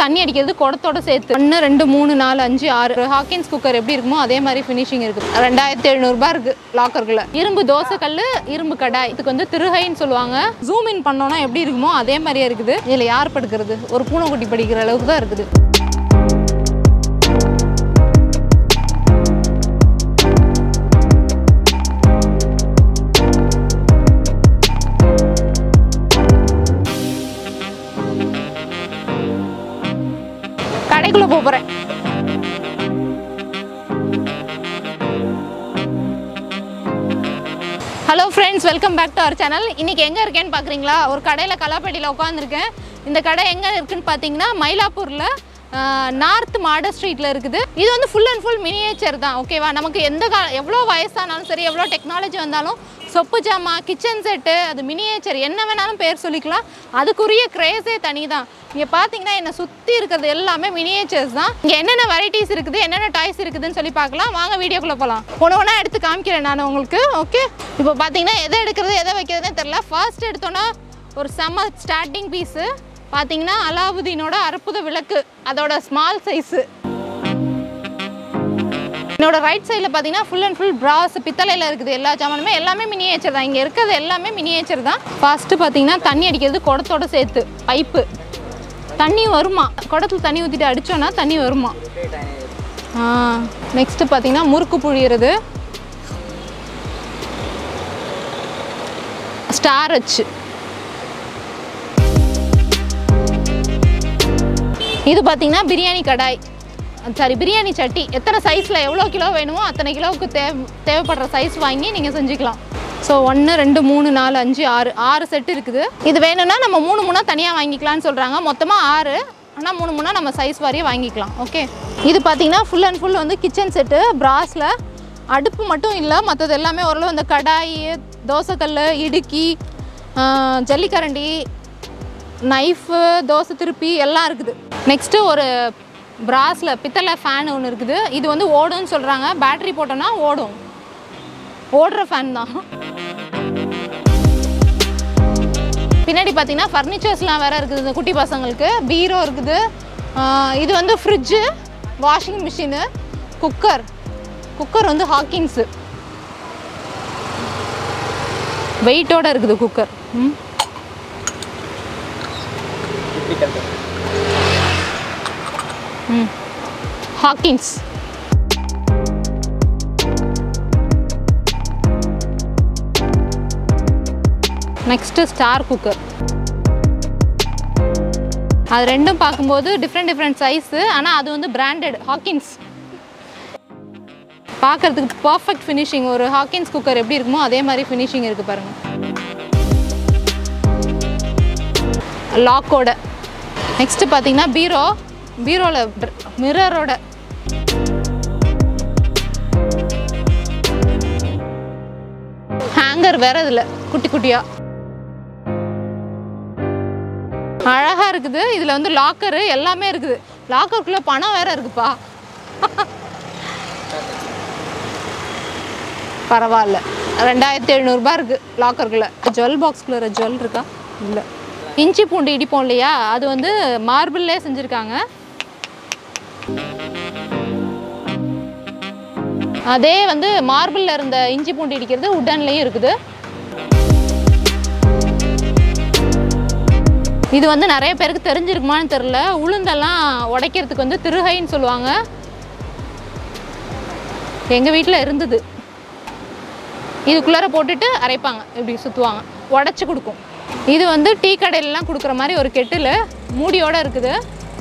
தண்ணி அடிக்கிறது குடத்தோட சேர்த்து ஒன்று ரெண்டு மூணு நாலு அஞ்சு ஆறு ஹாக்கின்ஸ் குக்கர் எப்படி இருக்குமோ அதே மாதிரி ஃபினிஷிங் இருக்குது ரெண்டாயிரத்தி எழுநூறுபா இருக்குது லாக்கருக்குள்ள இரும்பு தோசை கல் இரும்பு கடாய் இதுக்கு வந்து திருகைன்னு சொல்லுவாங்க ஜூம் இன் பண்ணோன்னா எப்படி இருக்குமோ அதே மாதிரியே இருக்குது இதில் யார் படுக்கிறது ஒரு பூனைக்குட்டி படிக்கிற அளவுக்கு தான் இருக்குது கடைக்குள்ள போப் போறேன் hello friends welcome back to our channel இன்னைக்கு எங்கே இருக்கேன்னு பார்க்குறீங்களா ஒரு கடையில் கலாப்பேட்டியில் உட்காந்துருக்கேன் இந்த கடை எங்கே இருக்குன்னு பார்த்தீங்கன்னா மயிலாப்பூரில் நார்த் மாட ஸ்ட்ரீட்டில் இருக்குது இது வந்து ஃபுல் அண்ட் ஃபுல் மினியேச்சர் தான் ஓகேவா நமக்கு எந்த கா எவ்வளோ வயசானாலும் சரி எவ்வளோ டெக்னாலஜி வந்தாலும் சொப்பு ஜாமா கிச்சன் செட்டு அது மினியேச்சர் என்ன வேணாலும் பேர் சொல்லிக்கலாம் அதுக்குரிய கிரேஸே தனி தான் இங்கே பார்த்தீங்கன்னா என்னை சுற்றி இருக்கிறது எல்லாமே மினியேச்சர்ஸ் தான் இங்கே என்னென்ன வெரைட்டிஸ் இருக்குது என்னென்ன டாய்ஸ் இருக்குதுன்னு சொல்லி பார்க்கலாம் வாங்க வீடியோக்குள்ளே போகலாம் ஒன்று ஒன்றா எடுத்து காமிக்கிறேன் நான் உங்களுக்கு ஓகே இப்போ பார்த்தீங்கன்னா எதை எடுக்கிறது எதை வைக்கிறதுனே தெரில ஃபர்ஸ்ட் எடுத்தோன்னா ஒரு செம்ம ஸ்டார்டிங் பீஸு பார்த்தீங்கன்னா அலாவுதீனோட அற்புத விளக்கு அதோட ஸ்மால் சைஸு என்னோட ரைட் சைடில் பார்த்தீங்கன்னா ஃபுல் அண்ட் ஃபுல் பிராஸ் பித்தளையில் இருக்குது எல்லா ஜாமானுமே எல்லாமே மினியேச்சர் தான் இங்கே இருக்கிறது எல்லாமே மினியேச்சர் தான் ஃபர்ஸ்ட்டு பார்த்தீங்கன்னா தண்ணி அடிக்கிறது குடத்தோட சேர்த்து பைப்பு தண்ணி வருமா குடத்துல தண்ணி ஊற்றிட்டு அடித்தோன்னா தண்ணி வருமா ஆ நெக்ஸ்ட்டு பார்த்தீங்கன்னா முறுக்கு புழியிறது ஸ்டார் வச்சு இது பார்த்தீங்கன்னா பிரியாணி கடாய் சாரி பிரியாணி சட்டி எத்தனை சைஸில் எவ்வளோ கிலோ வேணுமோ அத்தனை கிலோவுக்கு தேவ தேவைப்படுற சைஸ் வாங்கி நீங்கள் செஞ்சுக்கலாம் ஸோ ஒன்று ரெண்டு மூணு நாலு அஞ்சு ஆறு ஆறு செட் இருக்குது இது வேணும்னா நம்ம மூணு மூணாக தனியாக வாங்கிக்கலாம்னு சொல்கிறாங்க மொத்தமாக ஆறு ஆனால் மூணு மூணாக நம்ம சைஸ் வாரியே வாங்கிக்கலாம் ஓகே இது பார்த்தீங்கன்னா ஃபுல் அண்ட் ஃபுல் வந்து கிச்சன் செட்டு பிராஸில் அடுப்பு மட்டும் இல்லை மற்றது எல்லாமே ஓரளவு இந்த கடாய் தோசைக்கல் இடுக்கி ஆஹ், ஜல்லிக்கரண்டி நைஃபு தோசை திருப்பி எல்லாம் இருக்குது நெக்ஸ்ட்டு ஒரு பிராஸில் பித்தளை ஃபேன் ஒன்று இருக்குது இது வந்து ஓடும்னு சொல்கிறாங்க பேட்டரி போட்டோன்னா ஓடும் ஓடுற ஃபேன் தான் பின்னாடி பார்த்தீங்கன்னா ஃபர்னிச்சர்ஸ்லாம் வேறு இருக்குது இந்த குட்டி பசங்களுக்கு பீரோ இருக்குது ஆஹ் இது வந்து fridge washing machine cooker cooker வந்து ஹாக்கின்ஸு வெயிட்டோட இருக்குது குக்கர் ம் ம் ஹாக்கின்ஸ் நெக்ஸ்ட்டு ஸ்டார் குக்கர் அது ரெண்டும் பார்க்கும்போது டிஃப்ரெண்ட் டிஃப்ரெண்ட் சைஸு ஆனால் அது வந்து பிராண்டட் ஹாக்கின்ஸ் பார்க்கறதுக்கு பர்ஃபெக்ட் ஃபினிஷிங் ஒரு ஹாக்கின்ஸ் குக்கர் எப்படி இருக்குமோ அதே மாதிரி ஃபினிஷிங் இருக்குது பாருங்கள் லாக்கோட நெக்ஸ்ட்டு பார்த்தீங்கன்னா பீரோ பீரோவில் மிரரோட ஹேங்கர் வேற இதில் குட்டி குட்டியாக அழகாக இருக்குது இதில் வந்து லாக்கரு எல்லாமே இருக்குது லாக்கருக்குள்ளே பணம் வேற இருக்குப்பா பரவாயில்ல ரெண்டாயிரத்தி எழுநூறுபா இருக்குது லாக்கருக்குள்ளே ஜுவல் பாக்ஸ்குள்ளே ஜுவல் இருக்கா இல்லை இஞ்சி பூண்டு இடிப்போம் இல்லையா அது வந்து மார்பிள்லே செஞ்சுருக்காங்க அதே வந்து மார்பிளில் இருந்த இஞ்சி பூண்டு இடிக்கிறது உட்டன்லேயும் இருக்குது இது வந்து நிறைய பேருக்கு தெரிஞ்சிருக்குமான்னு தெரில உளுந்தெல்லாம் உடைக்கிறதுக்கு வந்து திருகைன்னு சொல்லுவாங்க எங்கள் வீட்டில் இருந்தது இதுக்குள்ளார போட்டுட்டு அரைப்பாங்க இப்படி சுற்றுவாங்க உடச்சி கொடுக்கும் இது வந்து டீ கடையிலலாம் கொடுக்குற மாதிரி ஒரு கெட்டில் மூடியோட இருக்குது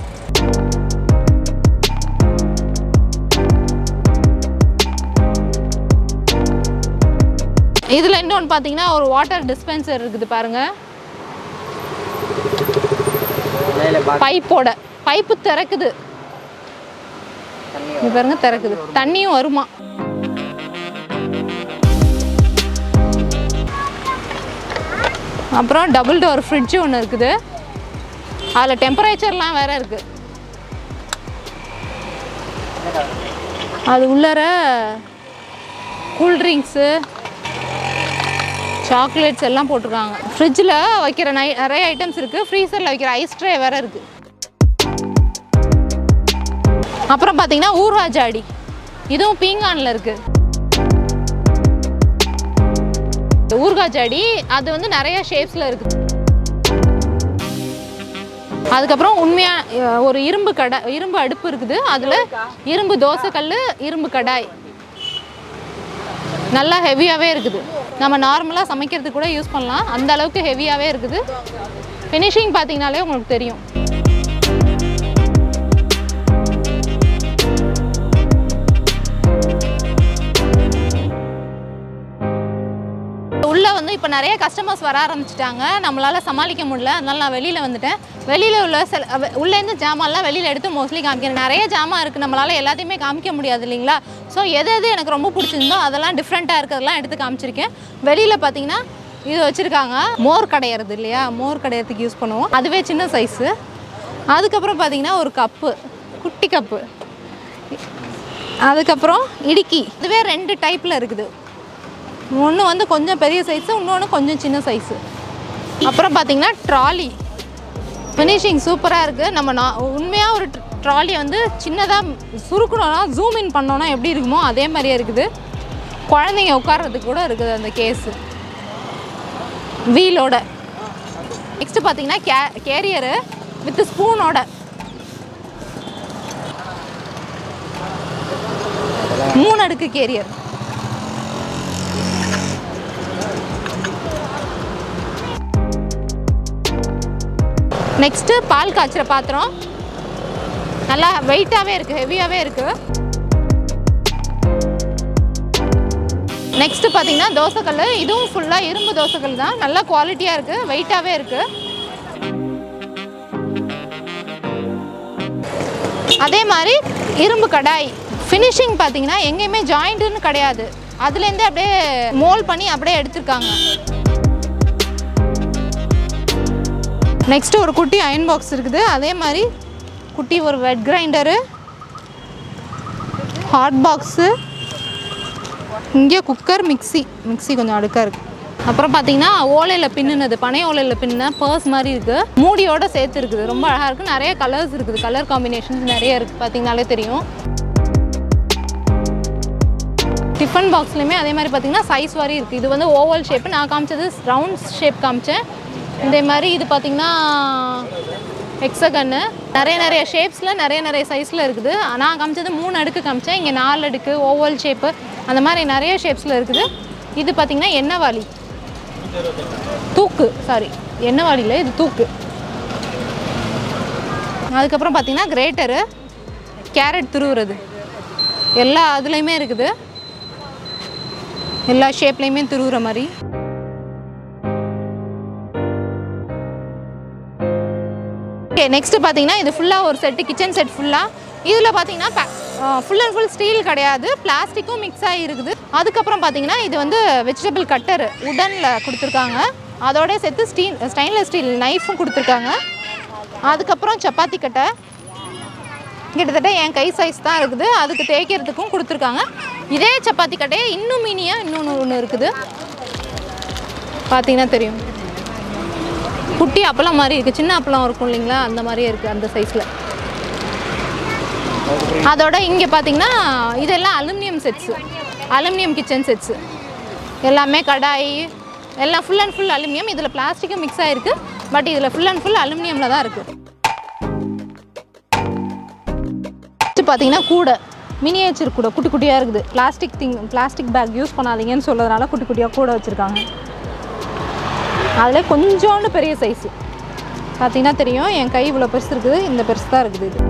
இதில் இன்னொன்று பார்த்தீங்கன்னா ஒரு வாட்டர் டிஸ்பென்சர் இருக்குது பாருங்கள் பைப்போட பைப்பு திறக்குது இங்க பாருங்க திறக்குது தண்ணியும் வருமா அப்புறம் டபுள் டோர் ஃப்ரிட்ஜ் ஒன்று இருக்குது அதில் டெம்பரேச்சர்லாம் வேற இருக்கு அது உள்ளர கூல்ட்ரிங்க்ஸு சாக்லேட்ஸ் எல்லாம் போட்டிருக்காங்க ஃப்ரிட்ஜில் வைக்கிற நை நிறைய ஐட்டம்ஸ் இருக்குது ஃப்ரீசரில் வைக்கிற ஐஸ் ட்ரே வேறு இருக்குது அப்புறம் பார்த்தீங்கன்னா ஊர்வா ஜாடி இதுவும் பீங்கானில் இருக்குது ஊர்கா ஜாடி அது வந்து நிறைய ஷேப்ஸில் இருக்குது அதுக்கப்புறம் உண்மையாக ஒரு இரும்பு கடை இரும்பு அடுப்பு இருக்குது அதில் இரும்பு தோசைக்கல் இரும்பு கடாய் நல்லா ஹெவியாகவே இருக்குது நம்ம நார்மலாக சமைக்கிறதுக்கு கூட யூஸ் பண்ணலாம் அந்த அளவுக்கு ஹெவியாகவே இருக்குது ஃபினிஷிங் பார்த்தீங்கனாலே உங்களுக்கு தெரியும் உள்ளே வந்து இப்போ நிறைய கஸ்டமர்ஸ் வர ஆரம்பிச்சிட்டாங்க நம்மளால் சமாளிக்க முடியல அதனால நான் வெளியில் வந்துட்டேன் வெளியில் உள்ள சில அவ- உள்ளேருந்து ஜாமான்லாம் வெளியில் எடுத்து மோஸ்ட்லி காமிக்கிறேன் நிறைய ஜாமான் இருக்குது நம்மளால் எல்லாத்தையுமே காமிக்க முடியாது இல்லைங்களா ஸோ எது எது எனக்கு ரொம்ப பிடிச்சிருந்தோ அதெல்லாம் டிஃப்ரெண்ட்டாக இருக்கிறதெல்லாம் எடுத்து காமிச்சிருக்கேன் வெளியில் பார்த்தீங்கன்னா இது வச்சுருக்காங்க மோர் கடையிறது இல்லையா மோர் கடையிறதுக்கு யூஸ் பண்ணுவோம் அதுவே சின்ன சைஸு அதுக்கப்புறம் பார்த்தீங்கன்னா ஒரு கப்பு குட்டி கப்பு அதுக்கப்புறம் இடுக்கி இதுவே ரெண்டு டைப்பில் இருக்குது ஒன்று வந்து கொஞ்சம் பெரிய சைஸு இன்னொன்று கொஞ்சம் சின்ன சைஸு அப்புறம் பார்த்தீங்கன்னா ட்ராலி ஃபினிஷிங் சூப்பராக இருக்குது நம்ம நான் உண்மையாக ஒரு ட்ராலி வந்து சின்னதாக சுருக்கணும்னா ஜூம் இன் பண்ணோன்னா எப்படி இருக்குமோ அதே மாதிரியே இருக்குது குழந்தைங்க உட்கார்றதுக்கு கூட இருக்குது அந்த கேஸு வீலோட நெக்ஸ்ட்டு பார்த்தீங்கன்னா கே கேரியரு வித் ஸ்பூனோட மூணு அடுக்கு கேரியர் நெக்ஸ்ட்டு பால் காய்ச்சுற பாத்திரம் நல்லா வெயிட்டாகவே இருக்குது ஹெவியாகவே இருக்குது நெக்ஸ்ட்டு பார்த்தீங்கன்னா தோசைக்கல் இதுவும் ஃபுல்லாக இரும்பு தோசைக்கல் தான் நல்லா குவாலிட்டியாக இருக்குது வெயிட்டாகவே இருக்குது அதே மாதிரி இரும்பு கடாய் ஃபினிஷிங் பார்த்தீங்கன்னா எங்கேயுமே ஜாயிண்ட்டுன்னு கிடையாது அதுலேருந்தே அப்படியே மோல் பண்ணி அப்படியே எடுத்திருக்காங்க நெக்ஸ்ட் ஒரு குட்டி அயன் பாக்ஸ் இருக்குது அதே மாதிரி குட்டி ஒரு வெட் கிரைண்டரு ஹாட் பாக்ஸு இங்கே குக்கர் மிக்ஸி மிக்ஸி கொஞ்சம் அடுக்காக இருக்குது அப்புறம் பார்த்தீங்கன்னா ஓலையில் பின்னுனது பனை ஓலையில் பின்ன பர்ஸ் மாதிரி இருக்குது மூடியோட சேர்த்து இருக்குது ரொம்ப அழகாக இருக்குது நிறைய கலர்ஸ் இருக்குது கலர் காம்பினேஷன்ஸ் நிறைய இருக்குது பார்த்தீங்கனாலே தெரியும் டிஃபன் பாக்ஸ்லையுமே அதே மாதிரி பார்த்தீங்கன்னா சைஸ் வாரி இருக்குது இது வந்து ஓவல் ஷேப்பு நான் காமிச்சது ரவுண்ட் ஷேப் காமிச்சேன் இதே மாதிரி இது பார்த்தீங்கன்னா ஹெக்ஸகன்னு நிறைய நிறைய ஷேப்ஸில் நிறைய நிறைய சைஸில் இருக்குது நான் காமிச்சது மூணு அடுக்கு காமிச்சேன் இங்கே நாலு அடுக்கு ஓவல் ஷேப்பு அந்த மாதிரி நிறைய ஷேப்ஸில் இருக்குது இது பார்த்தீங்கன்னா எண்ணெய் வாளி தூக்கு சாரி எண்ணெய் வாளியில் இது தூக்கு அதுக்கப்புறம் பார்த்தீங்கன்னா கிரேட்டரு கேரட் துருவுறது எல்லா இதுலேயுமே இருக்குது எல்லா ஷேப்லேயுமே துருவுற மாதிரி ஓகே நெக்ஸ்ட் பார்த்தீங்கன்னா இது ஃபுல்லாக ஒரு செட்டு கிச்சன் செட் ஃபுல்லாக இதில் பார்த்தீங்கன்னா ஃபுல் அண்ட் ஃபுல் ஸ்டீல் கிடையாது பிளாஸ்டிக்கும் மிக்ஸ் ஆகி இருக்குது அதுக்கப்புறம் பார்த்தீங்கன்னா இது வந்து வெஜிடபிள் கட்டர் உடனில் கொடுத்துருக்காங்க அதோட சேர்த்து ஸ்டீல் ஸ்டெயின்லெஸ் ஸ்டீல் நைஃபும் கொடுத்துருக்காங்க அதுக்கப்புறம் சப்பாத்தி கட்டை கிட்டத்தட்ட என் கை சைஸ் தான் இருக்குது அதுக்கு தேய்க்கிறதுக்கும் கொடுத்துருக்காங்க இதே சப்பாத்தி கட்டையே இன்னும் மினியாக இன்னொன்று ஒன்று இருக்குது பார்த்தீங்கன்னா தெரியும் குட்டி அப்பளம் மாதிரி இருக்குது சின்ன அப்பளம் இருக்கும் இல்லைங்களா அந்த மாதிரியே இருக்குது அந்த சைஸில் அதோட இங்கே பார்த்தீங்கன்னா இதெல்லாம் aluminium sets aluminium kitchen sets எல்லாமே கடாய் எல்லாம் ஃபுல் அண்ட் ஃபுல் அலுமினியம் இதில் பிளாஸ்டிக்கும் மிக்ஸ் ஆகிருக்கு பட் இதில் ஃபுல் அண்ட் ஃபுல் அலுமினியமில் தான் இருக்குது நெக்ஸ்ட் பார்த்தீங்கன்னா கூடை மினியேச்சர் கூடை குட்டி குட்டியாக இருக்குது plastic thing plastic bag use பண்ணாதீங்கன்னு சொல்றதுனால குட்டி குட்டியாக கூடை வச்சுருக்காங்க அதில் கொஞ்சோண்டு பெரிய சைஸு பார்த்தீங்கன்னா தெரியும் என் கை இவ்வளோ பெருசு இருக்குது இந்த பெருசு தான் இருக்குது இது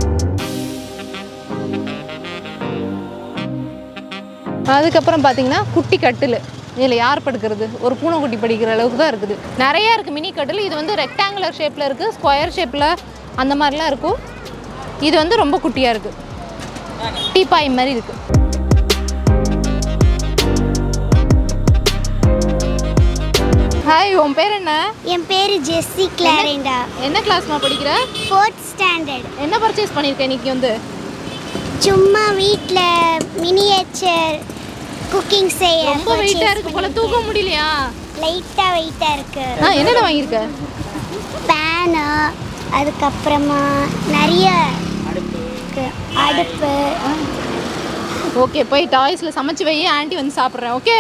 அதுக்கப்புறம் பார்த்தீங்கன்னா குட்டி கட்டில் இதில் யார் படுக்கிறது ஒரு பூனைக்குட்டி படிக்கிற அளவுக்கு தான் இருக்குது நிறைய இருக்குது மினி கட்டில் இது வந்து ரெக்டாங்குலர் ஷேப்பில் இருக்குது ஸ்கொயர் ஷேப்பில் அந்த மாதிரிலாம் இருக்கும் இது வந்து ரொம்ப குட்டியாக இருக்குது டீப்பாய் மாதிரி இருக்குது ஹாய் உன் பேர் என்ன என் பேர் ஜெஸ்ஸி கிளாரிண்டா என்ன கிளாஸ்மா படிக்கிற ஃபோர்த் ஸ்டாண்டர்ட் என்ன பர்ச்சேஸ் பண்ணியிருக்க இன்னைக்கு வந்து சும்மா வீட்டில் மினியேச்சர் குக்கிங் செய்ய ரொம்ப வெயிட்டாக இருக்கு போல தூக்க முடியலையா லைட்டாக வெயிட்டாக இருக்கு ஆ என்னென்ன வாங்கியிருக்க பேனு அதுக்கப்புறமா நிறைய இருக்கு. அடுப்பு ஓகே போய் டாய்ஸில் சமைச்சு வை ஆண்டி வந்து சாப்பிட்றேன் ஓகே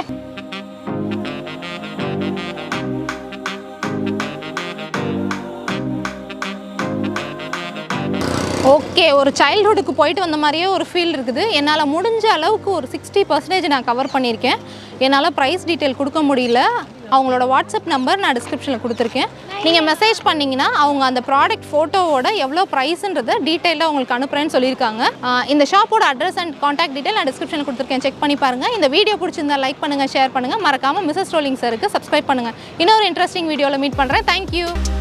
ஓகே ஒரு சைல்ட்ஹுட்டுக்கு போயிட்டு வந்த மாதிரியே ஒரு ஃபீல் இருக்குது என்னால் முடிஞ்ச அளவுக்கு ஒரு சிக்ஸ்டி பர்சன்டேஜ் நான் கவர் பண்ணியிருக்கேன் என்னால் ப்ரைஸ் டீட்டெயில் கொடுக்க முடியல அவங்களோட வாட்ஸ்அப் நம்பர் நான் டிஸ்கிரிப்ஷனில் கொடுத்துருக்கேன் நீங்கள் மெசேஜ் பண்ணிங்கன்னா அவங்க அந்த ப்ராடக்ட் ஃபோட்டோவோட எவ்வளோ ப்ரைஸுன்றதை டீட்டெயிலாக உங்களுக்கு அனுப்புகிறேன்னு சொல்லியிருக்காங்க ஆஹ் இந்த ஷாப்போட அட்ரஸ் அண்ட் காண்டாக்ட் டீட்டெயில் நான் டிஸ்கிரிப்ஷனில் கொடுத்துருக்கேன் செக் பண்ணி பாருங்கள் இந்த வீடியோ பிடிச்சிருந்தா லைக் பண்ணுங்கள் ஷேர் பண்ணுங்கள் மறக்காமல் மிஸ்ஸஸ் ரோலிங் சருக்கு சப்ஸ்கிரைப் பண்ணுங்கள் இன்னொரு இன்ட்ரெஸ்டிங் வீடியோவில் மீட் பண்ணுறேன் தேங்க்யூ